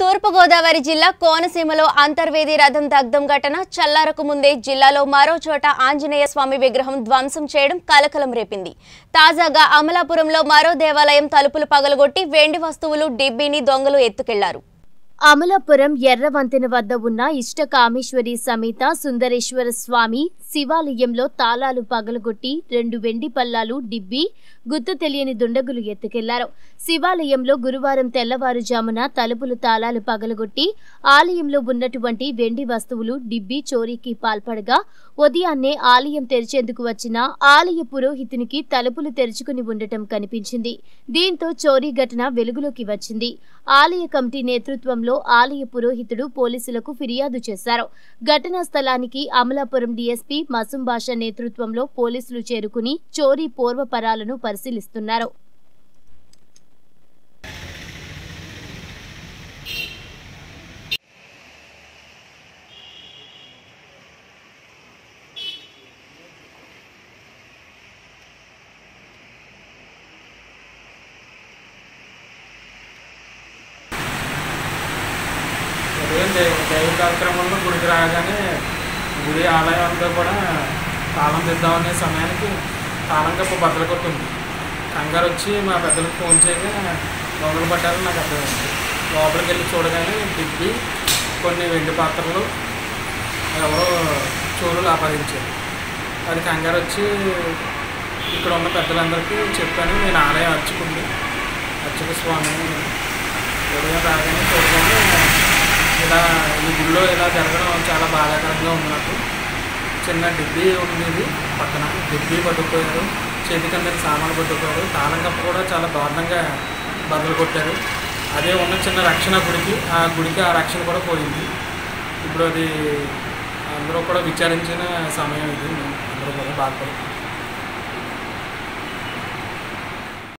తూర్పుగోదావరి జిల్లా కోనసీమలో అంతర్వేది రథం దగ్ధం ఘటన చల్లారకు ముందే జిల్లాలో మరో చోట ఆంజనేయ స్వామి విగ్రహం ధ్వంసం చేయడం కలకలం రేపింది తాజాగా అమలాపురంలో మరో దేవాలయం తలుపులు పగలగొట్టి వెండి వస్తువులు డిబ్బీని దొంగలు ఎత్తుకెళ్లారు అమలాపురం ఎర్రవంతెన వద్ద ఉన్న ఇష్ట కామేశ్వరి సమేత సుందరేశ్వర స్వామి శివాలయంలో తాళాలు పగలగొట్టి రెండు వెండి పల్లాలు డిబ్బి గుర్తు తెలియని దుండగులు ఎత్తుకెళ్లారు శివాలయంలో గురువారం తెల్లవారుజామున తలుపులు తాళాలు పగలగొట్టి ఆలయంలో ఉన్నటువంటి వెండి వస్తువులు డిబ్బి చోరీకి పాల్పడగా ఉదయాన్నే ఆలయం తెరిచేందుకు వచ్చిన ఆలయ పురోహితునికి తలుపులు తెరుచుకుని ఉండటం కనిపించింది దీంతో చోరీ ఘటన వెలుగులోకి వచ్చింది ఆలయ కమిటీ నేతృత్వంలో ఆలయ పురోహితుడు పోలీసులకు ఫిర్యాదు చేశారు ఘటనా స్థలానికి అమలాపురం డీఎస్పీ మసుం బాషా నేతృత్వంలో పోలీసులు చేరుకుని చోరీ పూర్వపరాలను పరిశీలిస్తున్నారు ఉదయం దైవ దైవ కార్యక్రమంలో గుడికి రాగానే గుడి ఆలయం అంతా కూడా తాళం తెద్దామనే సమయానికి తాళం కప్పు బద్దలు కొట్టింది కంగారు వచ్చి మా పెద్దలకు ఫోన్ చేయగా దొంగలు పడ్డారని నాకు అర్థమైంది లోపలికి వెళ్ళి చూడగానే డిబ్బి కొన్ని వెండి పాత్రలు ఎవరో చోరులు ఆపాదించారు అది కంగారు వచ్చి ఇక్కడ ఉన్న పెద్దలందరికీ చెప్పాను నేను ఆలయం అర్చుకుంది అర్చక స్వామి ఉదయం రాగానే చూడగానే ఇలా ఈ గుడిలో ఇలా జరగడం చాలా బాధాకరంగా ఉంది నాకు చిన్న డిబ్బీ ఉండేది పక్కన డిబ్బీ పట్టుకుపోయారు చేతికి అందరి సామాన్లు పట్టుకుపోయారు తాళం కప్ప కూడా చాలా దారుణంగా బదులు కొట్టారు అదే ఉన్న చిన్న రక్షణ గుడికి ఆ గుడికి ఆ రక్షణ కూడా పోయింది ఇప్పుడు అది అందరూ కూడా విచారించిన సమయం ఇది అందరూ కూడా బాధపడుతున్నారు